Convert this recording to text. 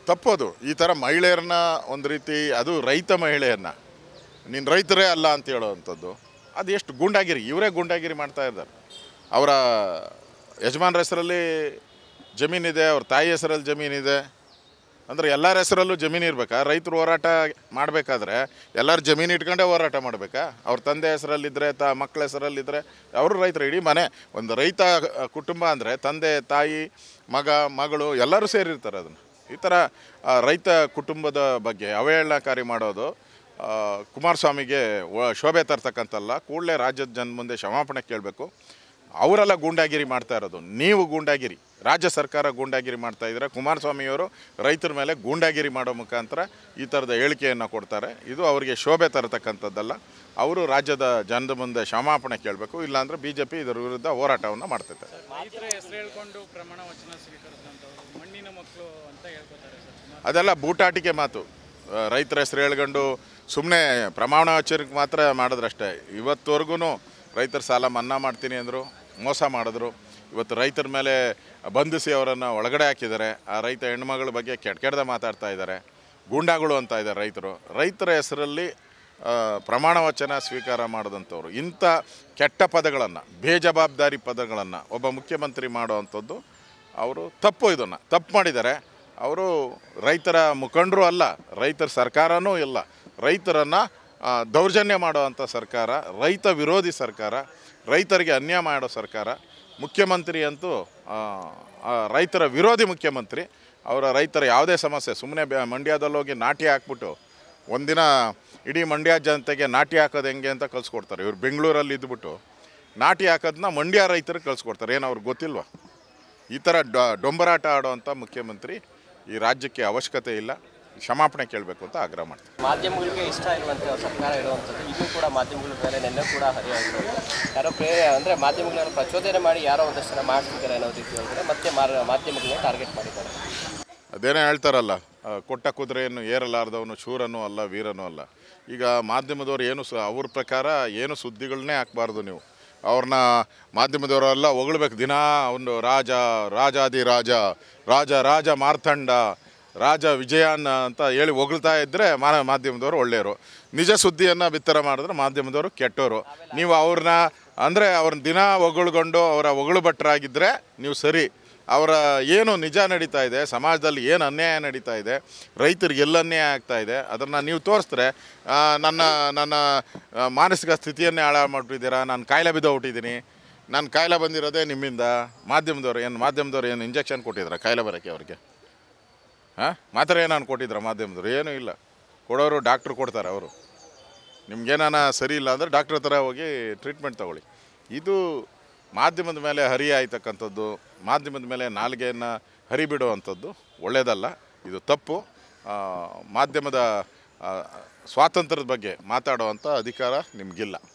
ತಪ್ಪೋದು ಈ ಥರ ಮಹಿಳೆಯರನ್ನ ಒಂದು ರೀತಿ ಅದು ರೈತ ಮಹಿಳೆಯನ್ನ ನೀನು ರೈತರೇ ಅಲ್ಲ ಅಂತ ಹೇಳೋವಂಥದ್ದು ಅದು ಎಷ್ಟು ಗೂಂಡಾಗಿರಿ ಇವರೇ ಗೂಂಡಾಗಿರಿ ಮಾಡ್ತಾ ಇದ್ದಾರೆ ಅವರ ಯಜಮಾನ್ರ ಹೆಸರಲ್ಲಿ ಜಮೀನಿದೆ ಅವ್ರ ತಾಯಿ ಹೆಸರಲ್ಲಿ ಜಮೀನಿದೆ ಅಂದರೆ ಎಲ್ಲರ ಹೆಸರಲ್ಲೂ ಜಮೀನು ಇರಬೇಕಾ ರೈತರು ಹೋರಾಟ ಮಾಡಬೇಕಾದ್ರೆ ಎಲ್ಲರ ಜಮೀನು ಇಟ್ಕೊಂಡೇ ಹೋರಾಟ ಮಾಡಬೇಕಾ ಅವ್ರ ತಂದೆ ಹೆಸರಲ್ಲಿದ್ದರೆ ತ ಮಕ್ಕಳ ಹೆಸರಲ್ಲಿದ್ದರೆ ಅವರು ರೈತರು ಇಡೀ ಮನೆ ಒಂದು ರೈತ ಅಹ್, ಕುಟುಂಬ ಅಂದರೆ ತಂದೆ ತಾಯಿ ಮಗ ಮಗಳು ಎಲ್ಲರೂ ಸೇರಿರ್ತಾರೆ ಅದನ್ನು ಈ ಥರ ಆ, ರೈತ ಕುಟುಂಬದ ಬಗ್ಗೆ ಅವಹೇಳನಕಾರಿ ಮಾಡೋದು ಆ, ಕುಮಾರಸ್ವಾಮಿಗೆ ವ- ಶೋಭೆ ತರ್ತಕ್ಕಂಥಲ್ಲ ಕೂಡಲೇ ರಾಜ್ಯದ ಜನ ಮುಂದೆ ಕ್ಷಮಾಪಣೆ ಕೇಳಬೇಕು ಅವರೆಲ್ಲ ಗೂಂಡಾಗಿರಿ ಮಾಡ್ತಾ ಇರೋದು ನೀವು ಗೂಂಡಾಗಿರಿ ರಾಜ್ಯ ಸರ್ಕಾರ ಗೂಂಡಾಗಿರಿ ಮಾಡ್ತಾ ಇದ್ರೆ ಕುಮಾರಸ್ವಾಮಿಯವರು ರೈತರ ಮೇಲೆ ಗೂಂಡಾಗಿರಿ ಮಾಡೋ ಮುಖಾಂತರ ಈ ಥರದ ಹೇಳಿಕೆಯನ್ನು ಕೊಡ್ತಾರೆ ಇದು ಅವರಿಗೆ ಶೋಭೆ ತರತಕ್ಕಂಥದ್ದಲ್ಲ ಅವರು ರಾಜ್ಯದ ಜನದ ಮುಂದೆ ಕ್ಷಮಾಪಣೆ ಕೇಳಬೇಕು ಇಲ್ಲಾಂದರೆ ಬಿ ಜೆ ಪಿ ಇದರ ವಿರುದ್ಧ ಹೋರಾಟವನ್ನು ಮಾಡ್ತೈತೆ ರೈತರ ಹೆಸರು ಹೇಳ್ಕೊಂಡು ಪ್ರಮಾಣ ವಚನ ಸ್ವೀಕರಿಸಿದಂಥವ್ರು ಮಣ್ಣಿನ ಮಕ್ಕಳು ಅಂತ ಹೇಳ್ಕೊತಾರೆ ಸರ್ ಸುಮಾರು ಅದೆಲ್ಲ ಬೂಟಾಟಿಕೆ ಮಾತು ಆ, ರೈತರ ಹೆಸರು ಹೇಳ್ಕೊಂಡು ಸುಮ್ಮನೆ ಪ್ರಮಾಣ ವಚನಕ್ಕೆ ಮಾತ್ರ ಮಾಡಿದ್ರಷ್ಟೇ ಇವತ್ತುವರೆಗೂ ರೈತರ ಸಾಲ ಮನ್ನಾ ಮಾಡ್ತೀನಿ ಅಂದರು ಮೋಸ ಮಾಡಿದ್ರು ಇವತ್ತು ರೈತರ ಮೇಲೆ ಬಂಧಿಸಿ ಅವರನ್ನು ಒಳಗಡೆ ಹಾಕಿದ್ದಾರೆ ಆ ರೈತ ಹೆಣ್ಮಗಳ ಬಗ್ಗೆ ಕೆಟ್ಟ ಕೆಟ್ಟದ ಮಾತಾಡ್ತಾ ಇದ್ದಾರೆ ಗೂಂಡಾಗಳು ಅಂತ ಇದ್ದಾರೆ ರೈತರು ರೈತರ ಹೆಸರಲ್ಲಿ ಆ, ಪ್ರಮಾಣ ವಚನ ಸ್ವೀಕಾರ ಮಾಡಿದಂಥವ್ರು ಇಂಥ ಕೆಟ್ಟ ಪದಗಳನ್ನು ಬೇಜವಾಬ್ದಾರಿ ಪದಗಳನ್ನು ಒಬ್ಬ ಮುಖ್ಯಮಂತ್ರಿ ಮಾಡುವಂಥದ್ದು ಅವರು ತಪ್ಪು ಇದನ್ನು ತಪ್ಪು ಮಾಡಿದ್ದಾರೆ ಅವರು ರೈತರ ಮುಖಂಡರು ಅಲ್ಲ ರೈತರ ಸರ್ಕಾರನೂ ಇಲ್ಲ ರೈತರನ್ನು ದೌರ್ಜನ್ಯ ಮಾಡುವಂಥ ಸರ್ಕಾರ ರೈತ ವಿರೋಧಿ ಸರ್ಕಾರ ರೈತರಿಗೆ ಅನ್ಯಾಯ ಮಾಡೋ ಸರ್ಕಾರ ಮುಖ್ಯಮಂತ್ರಿ ಅಂತೂ ಆ, ಆ, ರೈತರ ವಿರೋಧಿ ಮುಖ್ಯಮಂತ್ರಿ ಅವರ ರೈತರ ಯಾವುದೇ ಸಮಸ್ಯೆ ಸುಮ್ಮನೆ ಮಂಡ್ಯದಲ್ಲಿ ಹೋಗಿ ನಾಟಿ ಹಾಕ್ಬಿಟ್ಟು ಒಂದಿನ ಇಡೀ ಮಂಡ್ಯ ಜನತೆಗೆ ನಾಟಿ ಹಾಕೋದು ಹೆಂಗೆ ಅಂತ ಕಲಿಸ್ಕೊಡ್ತಾರೆ ಇವ್ರು ಬೆಂಗಳೂರಲ್ಲಿ ಇದ್ಬಿಟ್ಟು ನಾಟಿ ಹಾಕೋದನ್ನ ಮಂಡ್ಯ ರೈತರಿಗೆ ಕಲಿಸ್ಕೊಡ್ತಾರೆ ಏನು ಅವ್ರಿಗೆ ಗೊತ್ತಿಲ್ವಾ ಈ ಥರ ಡ- ಡೊಂಬರಾಟ ಆಡುವಂಥ ಮುಖ್ಯಮಂತ್ರಿ ಈ ರಾಜ್ಯಕ್ಕೆ ಅವಶ್ಯಕತೆ ಇಲ್ಲ ಕ್ಷಮಾಪಣೆ ಕೇಳಬೇಕು ಅಂತ ಆಗ್ರಹ ಮಾಡ್ತೀನಿ ಮಾಧ್ಯಮಗಳಿಗೆ ಇಷ್ಟ ಇರುವಂತೆ ಅವ್ರ ಸರ್ಕಾರ ಇರುವಂಥದ್ದು ಇನ್ನೂ ಕೂಡ ಮಾಧ್ಯಮಗಳ ಮೇಲೆ ನೆನ್ನೆ ಕೂಡ ಹರಿಯಾಗಿರೋದು ಯಾರೋ ಪ್ರೇರೆ ಅಂದರೆ ಮಾಧ್ಯಮಗಳನ್ನು ಪ್ರಚೋದನೆ ಮಾಡಿ ಯಾರೋ ಒಂದಷ್ಟು ಜನ ಮಾಡ್ತಿದ್ದಾರೆ ಅನ್ನೋ ರೀತಿ ಹೇಳಿದ್ರೆ ಮತ್ತೆ ಮಾರ್ ಮಾಧ್ಯಮಗಳನ್ನ ಟಾರ್ಗೆಟ್ ಮಾಡಿದ್ದಾರೆ ಅದೇನೇ ಹೇಳ್ತಾರಲ್ಲ ಆ, ಕೊಟ್ಟ ಕುದುರೆಯನ್ನು ಏರಲಾರ್ದವನು ಶೂರನೂ ಅಲ್ಲ ವೀರನೂ ಅಲ್ಲ ಈಗ ಮಾಧ್ಯಮದವ್ರು ಏನು ಸ ಅವ್ರ ಪ್ರಕಾರ ಏನು ಸುದ್ದಿಗಳನ್ನೇ ಹಾಕ್ಬಾರ್ದು ನೀವು ಅವ್ರನ್ನ ಮಾಧ್ಯಮದವರೆಲ್ಲ ಹೊಗಳ್ಬೇಕು ದಿನಾ ಒಂದು ರಾಜ ರಾಜಾದಿ ರಾಜ ರಾಜ ರಾಜ ಮಾರ್ತಂಡ ರಾಜ ವಿಜಯನ್ ಅಂತ ಹೇಳಿ ಹೊಗಳ್ತಾ ಇದ್ದರೆ ಮಾ ಮಾಧ್ಯಮದವರು ಒಳ್ಳೆಯವರು ನಿಜ ಸುದ್ದಿಯನ್ನು ಬಿತ್ತರ ಮಾಡಿದ್ರೆ ಮಾಧ್ಯಮದವರು ಕೆಟ್ಟವರು ನೀವು ಅವ್ರನ್ನ ಅಂದರೆ ಅವ್ರನ್ನ ದಿನ ಹೊಗಳ್ಕೊಂಡು ಅವರ ಹೊಗಳು ಭಟ್ರಾಗಿದ್ದರೆ ನೀವು ಸರಿ ಅವರ ಏನು ನಿಜ ನಡೀತಾ ಇದೆ ಸಮಾಜದಲ್ಲಿ ಏನು ಅನ್ಯಾಯ ನಡೀತಾ ಇದೆ ರೈತರಿಗೆ ಎಲ್ಲ ಅನ್ಯಾಯ ಆಗ್ತಾ ಇದೆ ಅದನ್ನು ನೀವು ತೋರಿಸಿದ್ರೆ ಆ, ನನ್ನ ನನ್ನ ಆ, ಮಾನಸಿಕ ಸ್ಥಿತಿಯನ್ನೇ ಹಾಳು ಮಾಡಿಬಿಟ್ಟಿದ್ದೀರಾ ನಾನು ಕಾಯಿಲೆ ಬಿದ್ದೋಗ್ಬಿಟ್ಟಿದ್ದೀನಿ ನಾನು ಕಾಯಿಲೆ ಬಂದಿರೋದೇ ನಿಮ್ಮಿಂದ ಮಾಧ್ಯಮದವ್ರು ಏನು ಮಾಧ್ಯಮದವ್ರು ಏನು ಇಂಜೆಕ್ಷನ್ ಕೊಟ್ಟಿದ್ರ ಕಾಯಿಲೆ ಬರೋಕ್ಕೆ ಅವ್ರಿಗೆ ಹಾಂ ಮಾತ್ರ ಏನಾನು ಕೊಟ್ಟಿದ್ರ ಮಾಧ್ಯಮದವ್ರು ಏನೂ ಇಲ್ಲ ಕೊಡೋರು ಡಾಕ್ಟ್ರು ಕೊಡ್ತಾರೆ ಅವರು ನಿಮ್ಗೇನಾನ ಸರಿ ಇಲ್ಲ ಅಂದರೆ ಡಾಕ್ಟ್ರ್ ಹತ್ರ ಹೋಗಿ ಟ್ರೀಟ್ಮೆಂಟ್ ತಗೊಳ್ಳಿ ಇದು ಮಾಧ್ಯಮದ ಮೇಲೆ ಹರಿ ಆಯ್ತಕ್ಕಂಥದ್ದು ಮಾಧ್ಯಮದ ಮೇಲೆ ನಾಲಿಗೆಯನ್ನು ಹರಿಬಿಡುವಂಥದ್ದು ಒಳ್ಳೆಯದಲ್ಲ ಇದು ತಪ್ಪು ಆ, ಮಾಧ್ಯಮದ ಆ, ಸ್ವಾತಂತ್ರ್ಯದ ಬಗ್ಗೆ ಮಾತಾಡುವಂಥ ಅಧಿಕಾರ ನಿಮಗಿಲ್ಲ